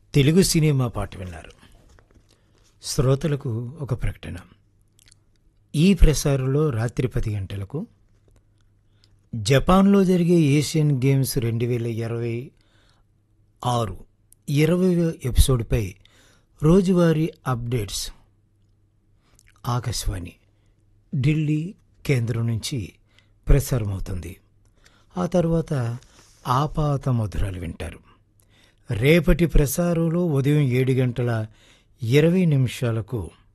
Telugu cinema పాట విన్నారు శ్రోతలకు ఒక ప్రకటన ఈ ప్రసారంలో రాత్రి పది గంటలకు జపాన్లో జరిగే ఏషియన్ గేమ్స్ రెండు వేల ఇరవై ఆరు ఇరవై ఎపిసోడ్పై రోజువారీ అప్డేట్స్ ఆకాశవాణి ఢిల్లీ కేంద్రం నుంచి ప్రసారమవుతుంది ఆ తర్వాత ఆపాత మధురాలు వింటారు రేపటి ప్రసారంలో ఉదయం ఏడు గంటల ఇరవై నిమిషాలకు